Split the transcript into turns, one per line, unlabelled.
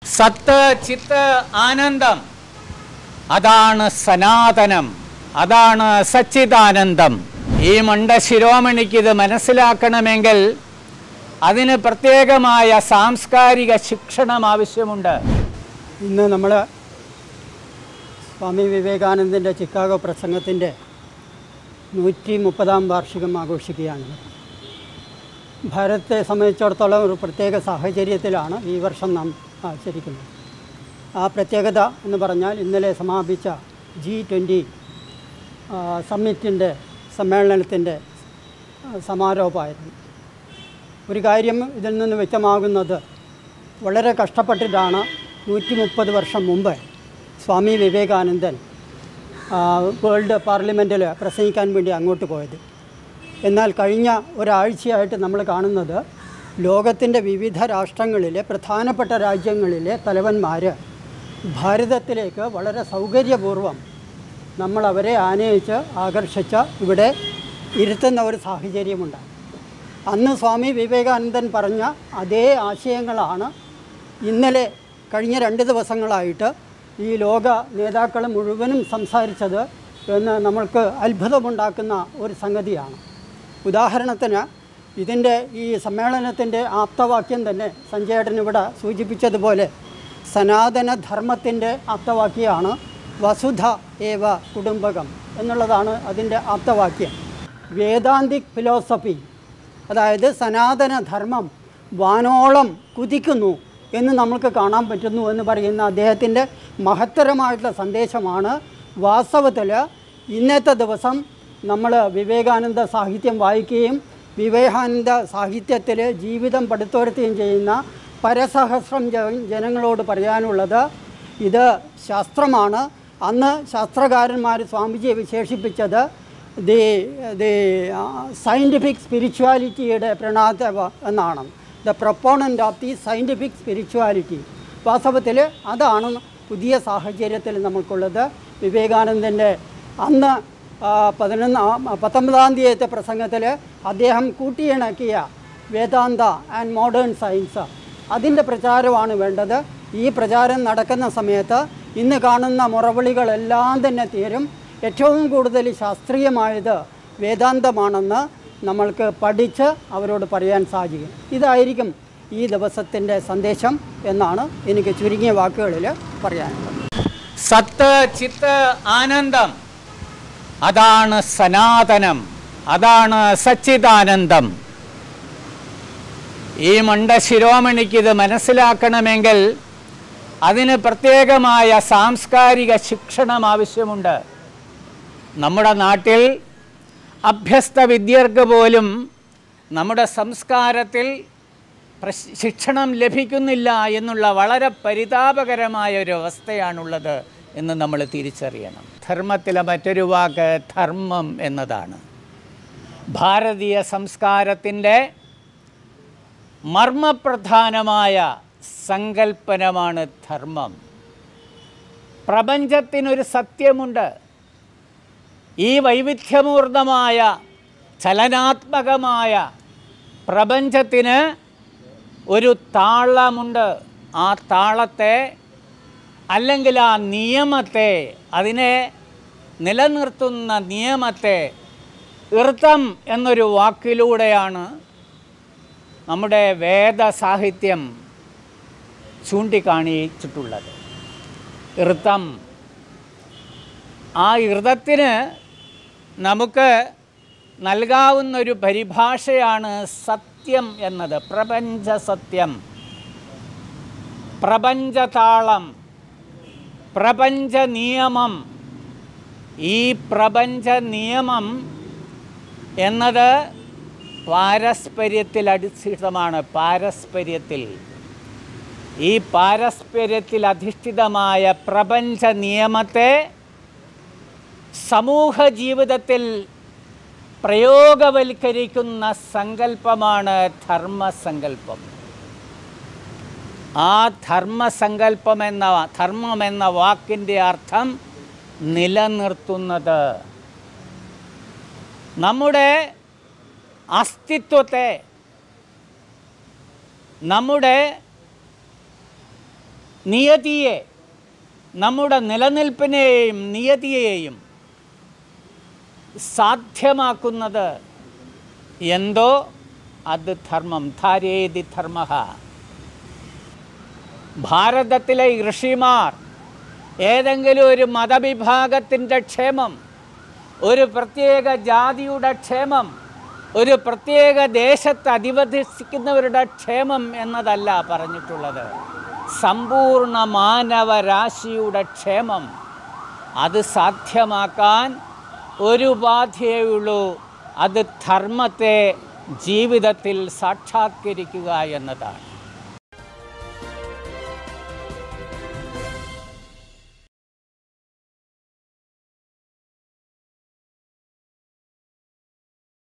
സത്ത് ചിത്ത് ആനന്ദം അതാണ് സനാതനം അതാണ് സച്ചിദാനന്ദം ഈ മണ്ഡ ശിരോമണിക്ക് ഇത് മനസ്സിലാക്കണമെങ്കിൽ അതിന് പ്രത്യേകമായ സാംസ്കാരിക ശിക്ഷണം ആവശ്യമുണ്ട്
ഇന്ന് നമ്മൾ സ്വാമി വിവേകാനന്ദൻ്റെ ചിക്കാഗോ പ്രസംഗത്തിൻ്റെ നൂറ്റി മുപ്പതാം വാർഷികം ആഘോഷിക്കുകയാണ് ഭാരതത്തെ സംബന്ധിച്ചിടത്തോളം ഒരു പ്രത്യേക സാഹചര്യത്തിലാണ് ഈ വർഷം നാം ആചരിക്കുന്നത് ആ പ്രത്യേകത എന്ന് പറഞ്ഞാൽ ഇന്നലെ സമാപിച്ച ജി ട്വൻ്റി സമ്മിറ്റിൻ്റെ സമ്മേളനത്തിൻ്റെ സമാരോപമായിരുന്നു ഒരു കാര്യം ഇതിൽ നിന്ന് വ്യക്തമാകുന്നത് വളരെ കഷ്ടപ്പെട്ടിട്ടാണ് നൂറ്റി മുപ്പത് വർഷം മുമ്പ് സ്വാമി വിവേകാനന്ദൻ ആ, വേൾഡ് പാർലമെൻറ്റിൽ പ്രസംഗിക്കാൻ വേണ്ടി അങ്ങോട്ട് പോയത് എന്നാൽ കഴിഞ്ഞ ഒരാഴ്ചയായിട്ട് നമ്മൾ കാണുന്നത് ലോകത്തിൻ്റെ വിവിധ രാഷ്ട്രങ്ങളിലെ പ്രധാനപ്പെട്ട രാജ്യങ്ങളിലെ തലവന്മാർ ഭാരതത്തിലേക്ക് വളരെ സൗകര്യപൂർവ്വം നമ്മൾ അവരെ ആനയിച്ച് ആകർഷിച്ച് ഇവിടെ ഇരുത്തുന്ന ഒരു സാഹചര്യമുണ്ടായി അന്ന് സ്വാമി വിവേകാനന്ദൻ പറഞ്ഞ അതേ ആശയങ്ങളാണ് ഇന്നലെ കഴിഞ്ഞ രണ്ട് ദിവസങ്ങളായിട്ട് ഈ ലോക നേതാക്കൾ മുഴുവനും സംസാരിച്ചത് എന്ന് നമ്മൾക്ക് അത്ഭുതമുണ്ടാക്കുന്ന ഒരു സംഗതിയാണ് ഉദാഹരണത്തിന് ഇതിൻ്റെ ഈ സമ്മേളനത്തിൻ്റെ ആപ്തവാക്യം തന്നെ സഞ്ജയേട്ടൻ ഇവിടെ സൂചിപ്പിച്ചതുപോലെ സനാതന ധർമ്മത്തിൻ്റെ ആപ്തവാക്യമാണ് വസുധ ഏവ കുടുംബകം എന്നുള്ളതാണ് അതിൻ്റെ ആപ്തവാക്യം വേദാന്തിക് ഫിലോസഫി അതായത് സനാതന ധർമ്മം വാനോളം കുതിക്കുന്നു എന്ന് നമുക്ക് കാണാൻ പറ്റുന്നു എന്ന് പറയുന്ന അദ്ദേഹത്തിൻ്റെ മഹത്തരമായിട്ടുള്ള സന്ദേശമാണ് വാസ്തവത്തിൽ ഇന്നത്തെ ദിവസം നമ്മൾ വിവേകാനന്ദ സാഹിത്യം വായിക്കുകയും വിവേകാനന്ദ സാഹിത്യത്തിൽ ജീവിതം പടുത്തുയർത്തുകയും ചെയ്യുന്ന പരസഹസ്രം ജ- ജനങ്ങളോട് പറയാനുള്ളത് ഇത് ശാസ്ത്രമാണ് അന്ന് ശാസ്ത്രകാരന്മാർ സ്വാമിജിയെ വിശേഷിപ്പിച്ചത് ദി ദി സയൻറ്റിഫിക് സ്പിരിച്വാലിറ്റിയുടെ പ്രണാതവ എന്നാണ് the proponent of the scientific spirituality വാസ്തവത്തിൽ അതാണ് പുതിയ സാഹചര്യത്തിൽ നമുക്കുള്ളത് വിവേകാനന്ദൻ്റെ അന്ന് ആ, പതിനൊന്ന് ആ, പത്തൊമ്പതാം തീയതിയത്തെ പ്രസംഗത്തിൽ അദ്ദേഹം കൂട്ടിയിണക്കിയ വേദാന്ത ആൻഡ് മോഡേൺ സയൻസ് അതിൻ്റെ പ്രചാരമാണ് വേണ്ടത് ഈ പ്രചാരം നടക്കുന്ന സമയത്ത് ഇന്ന് കാണുന്ന മുറവിളികളെല്ലാം തന്നെ തീരും ഏറ്റവും കൂടുതൽ ശാസ്ത്രീയമായത് വേദാന്തമാണെന്ന് നമ്മൾക്ക് പഠിച്ച് അവരോട് പറയാൻ സാധിക്കും ഇതായിരിക്കും ഈ ദിവസത്തിൻ്റെ സന്ദേശം എന്നാണ് എനിക്ക് ചുരുങ്ങിയ വാക്കുകളിൽ പറയാനുള്ളത്
സത്ത് ചിത്ത് ആനന്ദം അതാണ് സനാതനം അതാണ് സച്ചിദാനന്ദം ഈ മണ്ഡ ശിരോമണിക്ക് ഇത് മനസ്സിലാക്കണമെങ്കിൽ അതിന് പ്രത്യേകമായ സാംസ്കാരിക ശിക്ഷണം ആവശ്യമുണ്ട് നമ്മുടെ നാട്ടിൽ അഭ്യസ്ത വിദ്യർക്ക് പോലും നമ്മുടെ സംസ്കാരത്തിൽ പ്രശ്- ശിക്ഷണം ലഭിക്കുന്നില്ല എന്നുള്ള വളരെ പരിതാപകരമായ ഒരു അവസ്ഥയാണുള്ളത് എന്ന് നമ്മൾ തിരിച്ചറിയണം ധർമ്മത്തിലെ മറ്റൊരു വാക്ക് ധർമ്മം എന്നതാണ് ഭാരതീയ സംസ്കാരത്തിൻ്റെ മർമ്മപ്രധാനമായ സങ്കല്പനമാണ് ധർമ്മം പ്രപഞ്ചത്തിനൊരു സത്യമുണ്ട് ഈ വൈവിധ്യമൂർണമായ ചലനാത്മകമായ പ്രപഞ്ചത്തിന് ഒരു താളമുണ്ട് ആ താളത്തെ അല്ലെങ്കിൽ ആ നിയമത്തെ അതിനെ നിലനിർത്തുന്ന നിയമത്തെ ഇർത്തം എന്നൊരു വാക്കിലൂടെയാണ് നമ്മുടെ വേദ സാഹിത്യം ചൂണ്ടിക്കാണിച്ചിട്ടുള്ളത് ഇർത്തം ആ ഇർത്തത്തിന് നമുക്ക് നൽകാവുന്നൊരു പരിഭാഷയാണ് സത്യം എന്നത് പ്രപഞ്ച സത്യം പ്രപഞ്ചതാളം പ്രപഞ്ച നിയമം ഈ പ്രപഞ്ച നിയമം എന്നത് പാരസ്പര്യത്തിൽ അധിഷ്ഠിതമാണ് പാരസ്പര്യത്തിൽ ഈ പാരസ്പര്യത്തിൽ അധിഷ്ഠിതമായ പ്രപഞ്ച നിയമത്തെ സമൂഹ ജീവിതത്തിൽ പ്രയോഗവൽക്കരിക്കുന്ന സങ്കല്പമാണ് ധർമ്മസങ്കല്പം ആ ധർമ്മസങ്കല്പം എന്ന ധർമ്മം എന്ന വാക്കിൻ്റെ അർത്ഥം നിലനിർത്തുന്നത് നമ്മുടെ അസ്തിത്വത്തെ നമ്മുടെ നിയതിയെ നമ്മുടെ നിലനിൽപ്പിനെയും നിയതിയെയും സാധ്യമാക്കുന്നത് എന്തോ അത് ധർമ്മം ധാരേതി ധർമ്മ ഭാരതത്തിലെ ഋഷിമാർ ഏതെങ്കിലും ഒരു മതവിഭാഗത്തിൻ്റെ ക്ഷേമം ഒരു പ്രത്യേക ജാതിയുടെ ക്ഷേമം ഒരു പ്രത്യേക ദേശത്ത് അധിവസിക്കുന്നവരുടെ ക്ഷേമം എന്നതല്ല പറഞ്ഞിട്ടുള്ളത് സമ്പൂർണ്ണ മാനവരാശിയുടെ ക്ഷേമം അത് സാധ്യമാക്കാൻ ഒരു ഉപാധിയേ ഉള്ളൂ അത് ധർമ്മത്തെ ജീവിതത്തിൽ സാക്ഷാത്കരിക്കുക എന്നതാണ്